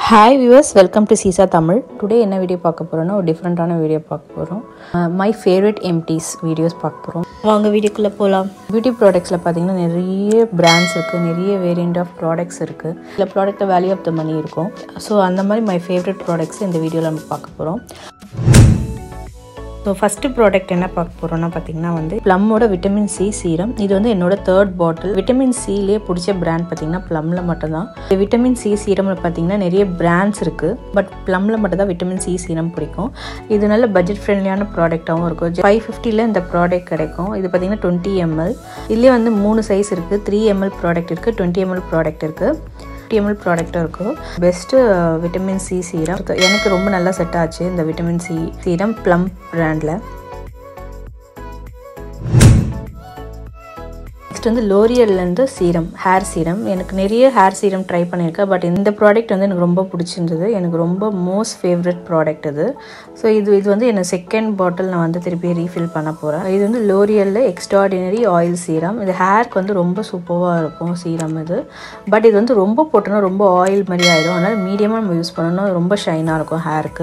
hi viewers welcome to சீசா Tamil today என்ன video பார்க்க போகிறோன்னா ஒரு டிஃப்ரெண்ட்டான வீடியோ பார்க்க போகிறோம் மை ஃபேவரட் எம்டிஸ் வீடியோஸ் பார்க்க போகிறோம் வாங்க வீடியோக்குள்ளே போகலாம் பியூட்டி ப்ராடக்ட்ஸில் பார்த்தீங்கன்னா நிறைய பிராண்ட்ஸ் இருக்குது நிறைய வேரியண்ட் ஆஃப் ப்ராடக்ட்ஸ் இருக்குது இல்லை ப்ராடக்ட்டில் வேல்யூ ஆஃப் த மணி இருக்கும் ஸோ அந்த மாதிரி மை ஃபேவரட் ப்ராடக்ட்ஸ் இந்த வீடியோவில் நம்ம பார்க்க போகிறோம் ஸோ ஃபஸ்ட்டு ப்ராடக்ட் என்ன பார்க்க போகிறோம்னா பார்த்தீங்கன்னா வந்து ப்ளம்மோட விட்டமின் சி சீரம் இது வந்து என்னோட தேர்ட் பாட்டில் விட்டமின் சிலேயே பிடிச்ச பிராண்ட் பார்த்தீங்கன்னா ப்ளம்மில் மட்டும்தான் இந்த விட்டமின் சி சீரமில் பார்த்தீங்கன்னா நிறைய பிராண்ட்ஸ் இருக்குது பட் ப்ளம்மில் மட்டும் தான் விட்டமின் சி சீரம் பிடிக்கும் இது நல்ல பட்ஜெட் ஃப்ரெண்ட்லியான ப்ராடக்டாகவும் இருக்கும் ஃபைவ் ஃபிஃப்டியில் இந்த ப்ராடக்ட் கிடைக்கும் இது பார்த்தீங்கன்னா டுவெண்ட்டி எம்எல் இதுலேயே வந்து மூணு சைஸ் இருக்குது த்ரீ எம்எல் ப்ராடக்ட் இருக்குது டுவெண்ட்டி எம்எல் ப்ராடக்ட் இருக்குது எம்எல் ப்ராடக்ட்டும் இருக்கும் பெஸ்ட்டு விட்டமின் சி சீரம் எனக்கு ரொம்ப நல்லா செட் ஆச்சு இந்த விட்டமின் சி சீரம் ப்ளம் பிராண்டில் நெக்ஸ்ட் வந்து லோரியல்லேருந்து சீரம் ஹேர் சீரம் எனக்கு நிறைய ஹேர் சீரம் ட்ரை பண்ணியிருக்கேன் பட் இந்த ப்ராடக்ட் வந்து எனக்கு ரொம்ப பிடிச்சிருந்தது எனக்கு ரொம்ப மோஸ்ட் ஃபேவரட் ப்ராடக்ட் இது ஸோ இது இது வந்து எனக்கு செகண்ட் பாட்டில் நான் வந்து திருப்பி ரீஃபில் பண்ண போகிறேன் இது வந்து லோரியலில் எக்ஸ்ட்ராடினரி ஆயில் சீரம் இது ஹேர்க்கு வந்து ரொம்ப சூப்பராக இருக்கும் சீரம் இது பட் இது வந்து ரொம்ப போட்டோன்னா ரொம்ப ஆயில் மாதிரி ஆகிடும் அதனால் மீடியமாக நம்ம யூஸ் பண்ணணும் ரொம்ப ஷைனாக இருக்கும் ஹேருக்கு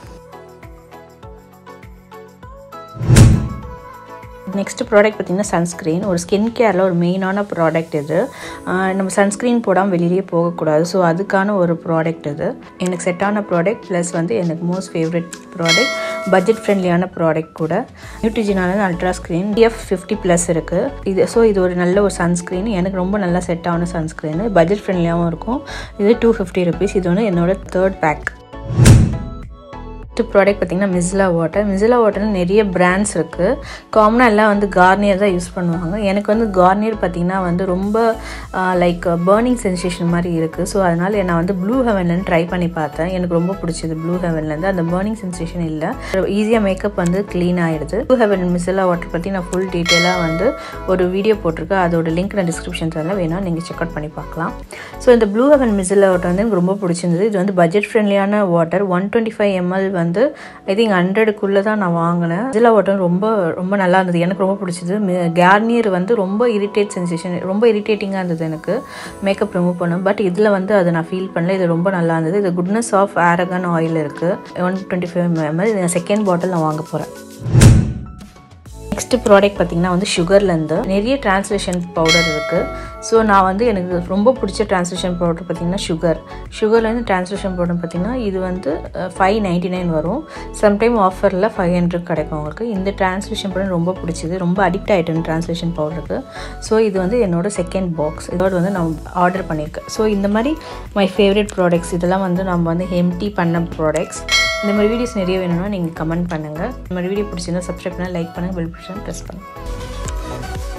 நெக்ஸ்ட் ப்ராடக்ட் பார்த்திங்கன்னா சன்ஸ்க்ரீன் ஒரு ஸ்கின் கேரில் ஒரு மெயினான ப்ராடக்ட் இது நம்ம சன்ஸ்க்ரீன் போடாமல் வெளியே போகக்கூடாது ஸோ அதுக்கான ஒரு ப்ராடக்ட் இது எனக்கு செட்டான ப்ராடக்ட் ப்ளஸ் வந்து எனக்கு மோஸ்ட் ஃபேவரட் ப்ராடக்ட் பட்ஜெட் ஃப்ரெண்ட்லியான ப்ராடக்ட் கூட நியூட்ரிஜினால ultra screen F fifty plus இருக்குது இது ஸோ இது ஒரு நல்ல ஒரு சன்ஸ்க்ரீன் எனக்கு ரொம்ப நல்லா செட் ஆன சன்ஸ்க்ரீன் பட்ஜெட் ஃப்ரெண்ட்லியாகவும் இருக்கும் இது டூ ஃபிஃப்டி ருபீஸ் இது வந்து என்னோட தேர்ட் பேக் நெக்ஸ்ட் ப்ராடக்ட் பார்த்திங்கன்னா மிஸ்லா வாட்டர் மிஸ்லா வாட்டரில் நிறைய பிராண்ட்ஸ் இருக்குது காமனாக எல்லாம் வந்து கார்னியர் தான் யூஸ் பண்ணுவாங்க எனக்கு வந்து கார்னியர் பார்த்திங்கன்னா வந்து ரொம்ப லைக் பேர்னிங் சென்சேஷன் மாதிரி இருக்குது ஸோ அதனால் நான் வந்து ப்ளூ ஹெவன்லேருந்து ட்ரை பண்ணி பார்த்தேன் எனக்கு ரொம்ப பிடிச்சது ப்ளூ ஹெவன்லேருந்து அந்த பேர்னிங் சென்சேஷன் இல்லை ஈஸியாக மேக்கப் வந்து க்ளீன் ஆகிடுது ப்ளூ ஹெவன் மிஸ்லா வாட்டர் பற்றி நான் ஃபுல் டீட்டெயிலாக வந்து ஒரு வீடியோ போட்டிருக்கேன் அதோட லிங்க் நான் டிஸ்கிரிப்ஷன் தரல வேணால் நீங்கள் செக் அவுட் பண்ணி பார்க்கலாம் ஸோ இந்த ப்ளூ ஹெவன் மிஸ்லா வாட்டர் வந்து எனக்கு ரொம்ப பிடிச்சிருந்தது இது வந்து பட்ஜெட் ஃப்ரெண்ட்லியான water one twenty five ML வந்து ஐ திங்க் ஹண்ட்ரடுக்குள்ளே தான் நான் வாங்கினேன் இதில் வாட்டர் ரொம்ப ரொம்ப நல்லா இருந்தது எனக்கு ரொம்ப பிடிச்சது கேர்னியர் வந்து ரொம்ப இரிட்டேட் சென்சேஷன் ரொம்ப இரிட்டேட்டிங்காக இருந்தது எனக்கு மேக்கப் ரிமூவ் பண்ணும் பட் இதில் வந்து அதை நான் ஃபீல் பண்ணல இது ரொம்ப நல்லா இருந்தது இது குட்னஸ் ஆஃப் ஆரகன் ஆயில் இருக்குது ஒன் டுவெண்ட்டி ஃபைவ் எம்எல் இது செகண்ட் பாட்டில் நான் வாங்க போகிறேன் நெக்ஸ்ட் ப்ராடக்ட் பார்த்திங்கன்னா வந்து சுகர்லேருந்து நிறைய டிரான்ஸ்லேஷன் பவுடர் இருக்குது ஸோ நான் வந்து எனக்கு ரொம்ப பிடிச்ச டிரான்ஸ்லேஷன் பவுடர் பார்த்திங்கன்னா சுகர் சுகர்லேருந்து டிரான்ஸ்லேஷன் பவுடர் பார்த்திங்கன்னா இது வந்து ஃபைவ் நைன்டி நைன் வரும் சம்டைம் ஆஃபரில் ஃபைவ் ஹண்ட்ரட் கிடைக்கும் உங்களுக்கு இந்த டிரான்ஸ்லேஷன் பவுடர் ரொம்ப பிடிச்சது ரொம்ப அடிக்ட் ஆகிட்டேன் டிரான்ஸ்லேஷன் பவுடருக்கு ஸோ இது வந்து என்னோட செகண்ட் பாக்ஸ் இதோட வந்து நான் ஆர்டர் பண்ணியிருக்கேன் ஸோ இந்த மாதிரி மை ஃபேவரட் ப்ராடக்ட்ஸ் இதெல்லாம் வந்து நம்ம வந்து எம்டி பண்ண ப்ராடக்ட்ஸ் இந்த மாதிரி வீடியோஸ் நிறைய வேணும்னா நீங்கள் கமெண்ட் பண்ணுங்கள் இந்த மாதிரி வீடியோ பிடிச்சிருந்தா சப்ஸ்கிரைப் பண்ணால் லைக் பண்ணுங்கள் பெல் பட்டன் ப்ரெஸ் பண்ணுங்கள்